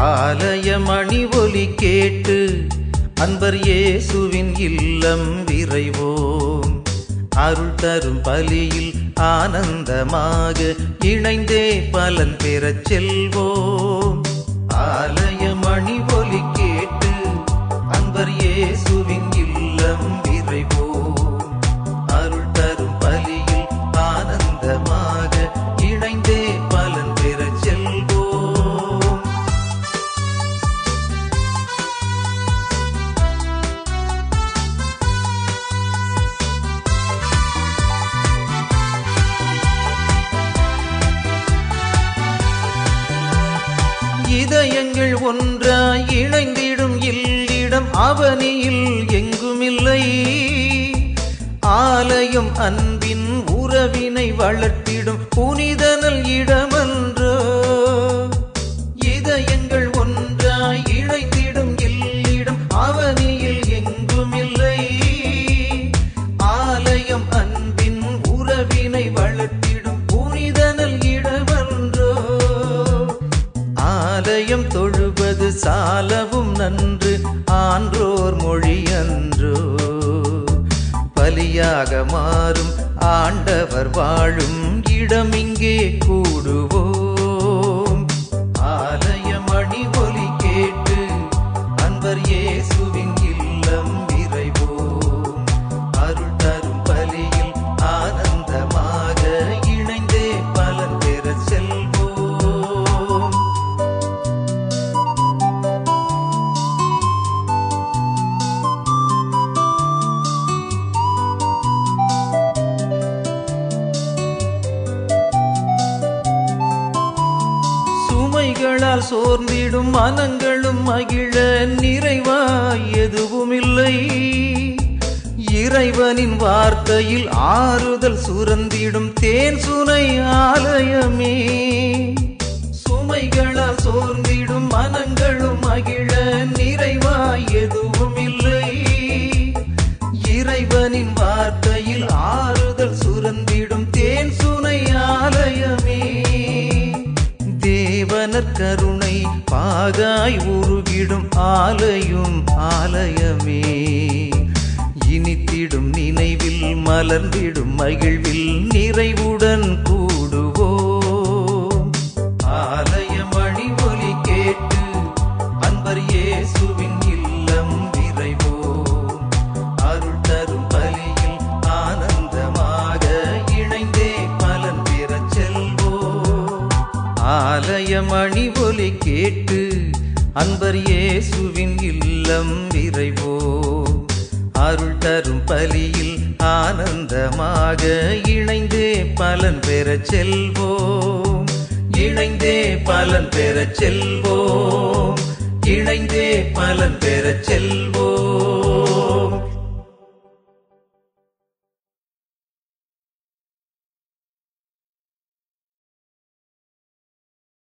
ஆலய மணி ஒலி கேட்டு அன்பர் இயேசுவின் இல்லம் விரைவோம் அருள் தரும் பலியில் ஆனந்தமாக இணைந்தே பலன் பெறச் செல்வோம் ஆலய மணி ஒலி கேட்டு அன்பர் இயேசுவின் இல்லம் விரைவோம் அருள் தரும் பலியில் ஆனந்தமாக இணைந்தே பலன் பெறச் செல்வோம் இதயங்கள் ஒன்றாய் இணைந்திடும் இல்லிடம் அவனியில் எங்குமில்லை ஆலயம் அன்பின் உறவினை வளர்த்திடும் புனிதனல் இடமன்றோ இதயங்கள் ஒன்றாய் இணைந்திடும் இல்லிடம் அவனியில் எங்குமில்லை ஆலயம் அன்பின் உறவினை வளர்த்திடும் புனிதனல் இடமன்றோ ஆலயம் தொழுவது சாலவும் நன்று ஆன்றோர் மொழி அன்றோ பலியாக மாறும் ஆண்டவர் வாழும் இடமிங்கே கூடுவோம் ஆலய மணி ஒலி கேட்டு அன்பர் இயேசுவின் இல்லம் விரைவோம் அருள் தரும் பலியில் ஆனந்தமாக இணைந்தே பலன் பெறச் செல்வோம் சுமைகளால் சோர்ந்திடும் மனங்களும் மகிழ நிறைவாய் எதுவுமில்லை இறைவனின் வார்த்தையில் ஆறுதல் சுரந்திடும் தேன் சுனை ஆலயமே சுமைகளால் சோர்ந்திடும் மனங்களும் மகிழ நிறைவாய் எதுவுமில்லை இறைவனின் வார்த்தையில் ஆறுதல் சுரந்திடும் தேன் சுனை ஆலயமே தேவனர் கருணை பாகாய் உருகிடும் ஆலயம் ஆலயமே இனித்திடும் நினைவில் மலர்ந்திடும் மகிழ்வில் நிறைவுடன் கூடுவோம் ஆலய மணி ஒலி கேட்டு அன்பர் இயேசுவின் இல்லம் விரைவோம் அருள் தரும் பலியில் ஆனந்தமாக இணைந்தே பலன் பெறச் செல்வோம் ஆலய மணி ஒலி கேட்டு அன்பர் இயேசுவின் இல்லம் விரைவோம் அருள் தரும் பலியில் ஆனந்தமாக இணைந்தே பலன் பெறச் செல்வோம் இணைந்தே பலன் பெறச் செல்வோம் இணைந்தே பலன் பெறச் செல்வோம்